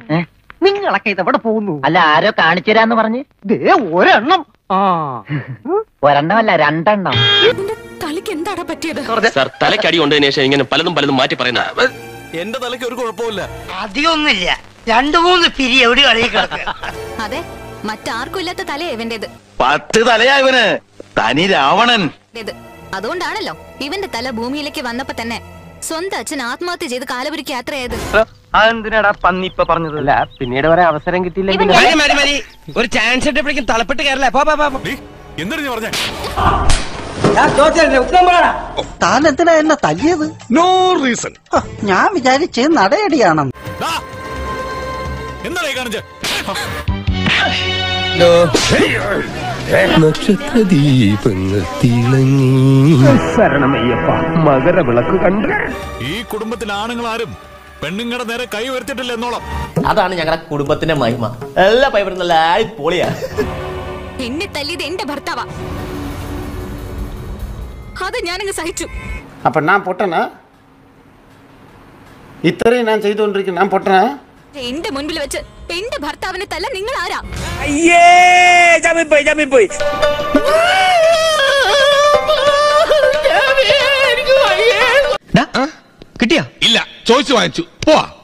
നിങ്ങളൊക്കെ ഇതെവിടെ പോകുന്നു അല്ല ആരോ കാണിച്ചു തരാന്ന് പറഞ്ഞ് ദേ ഒരെണ്ണം ആ ഒരെണ്ണമല്ല രണ്ടെണ്ണം നിന്റെ തലയ്ക്ക് എന്താടാ പറ്റിയത് സാർ തലക്കടി കൊണ്ടതിന് ശേഷം ഇങ്ങനെ പലതും പലതും മാറ്റി പറയുന്ന എന്റെ തലയ്ക്ക് ഒരു കുഴപ്പമില്ല അധികമൊന്നുമില്ല രണ്ടു മൂന്ന് പിരി എവിടെ കളി കിടക്കുക അതെ മറ്റാർക്കും ഇല്ലാത്ത തലേ ഇവന്റേത് പത്ത് തലയാ ഇവന് തനി രാവണൻ ഇത് അതുകൊണ്ടാണല്ലോ ഇവന്റെ തല ഭൂമിയിലേക്ക് വന്നപ്പോ തന്നെ സ്വന്തം അച്ഛൻ ആത്മഹത്യ ചെയ്ത് കാലപുരിക്ക് യാത്രയായത് അതെന്തിനാടാ പന്നി ഇപ്പൊ പറഞ്ഞത് അല്ല പിന്നീട് വരെ അവസരം കിട്ടിയില്ലെങ്കിൽ ഒരു ചാൻസ് ഇട്ടപ്പോഴേക്കും തളപ്പെട്ട് കയറല്ലേ പോ, പോ, പോ, പോ. എന്താണ് പറഞ്ഞേ താൻ എന്തിനാ എന്നെ തല്ലിയത് നോ റീസൺ ഹ, ഞാൻ വിചാരിച്ച് നടയടിയാണെന്ന് എന്താണ് കാണിച്ചേ നക്ഷത്ര ദീപങ്ങൾ തിളങ്ങി മകരവിളക്ക് കണ്ട് ഈ കുടുംബത്തിൽ ആണുങ്ങൾ ആരും പെണ്ണുങ്ങളുടെ നേരെ കൈ ഉയർത്തിയിട്ടില്ല എന്നോളം അതാണ് ഞങ്ങളുടെ കുടുംബത്തിന്റെ മഹിമ എല്ലാ പൈപ്പറും നല്ല പൊളിയാ എന്നെ തല്ലിയത് എന്റെ ഭർത്താവാ അത് ഞാനങ്ങ് സഹിച്ചു അപ്പൊ ഞാൻ പൊട്ടനാ ഇത്രയും ഞാൻ ചെയ്തുകൊണ്ടിരിക്കുന്നു ഞാൻ പൊട്ടനാ എന്റെ മുൻപിൽ വെച്ച് എന്റെ ഭർത്താവിനെ തല്ല നിങ്ങൾ ആരാ ഇല്ല ചോദിച്ചു വാങ്ങിച്ചു പോവാ